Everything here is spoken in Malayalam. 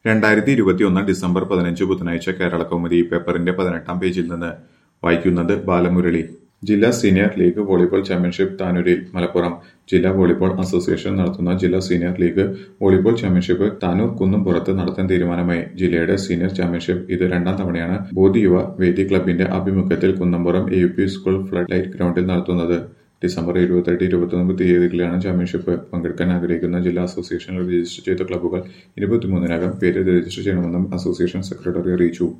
രണ്ടായിരത്തി ഇരുപത്തിയൊന്ന് ഡിസംബർ പതിനഞ്ച് ബുധനാഴ്ച കേരള കൗമുദി പേപ്പറിന്റെ പതിനെട്ടാം പേജിൽ നിന്ന് വായിക്കുന്നത് ബാലമുരളി ജില്ലാ സീനിയർ ലീഗ് വോളിബോൾ ചാമ്പ്യൻഷിപ്പ് താനൂരിൽ മലപ്പുറം ജില്ലാ വോളിബോൾ അസോസിയേഷൻ നടത്തുന്ന ജില്ലാ senior league volleyball championship Tanur കുന്നുംപുറത്ത് നടത്താൻ തീരുമാനമായി ജില്ലയുടെ സീനിയർ ചാമ്പ്യൻഷിപ്പ് ഇത് രണ്ടാം തവണയാണ് ബോധി യുവ വേദി ക്ലബിന്റെ ആഭിമുഖ്യത്തിൽ Kunnampuram A U P school flood light ഗ്രൗണ്ടിൽ നടത്തുന്നത് ഡിസംബർ ഇരുപത്തെട്ട് ഇരുപത്തൊമ്പത് തീയതികളിലാണ് ചാമ്പ്യൻഷിപ്പ് പങ്കെടുക്കാൻ ആഗ്രഹിക്കുന്ന ജില്ലാ അസോസിയേഷനിൽ രജിസ്റ്റർ ചെയ്ത ക്ലബ്ബുകൾ ഇരുപത്തിമൂന്നിനകം പേര് രജിസ്റ്റർ ചെയ്യണമെന്നും അസോസിയേഷൻ സെക്രട്ടറി അറിയിച്ചു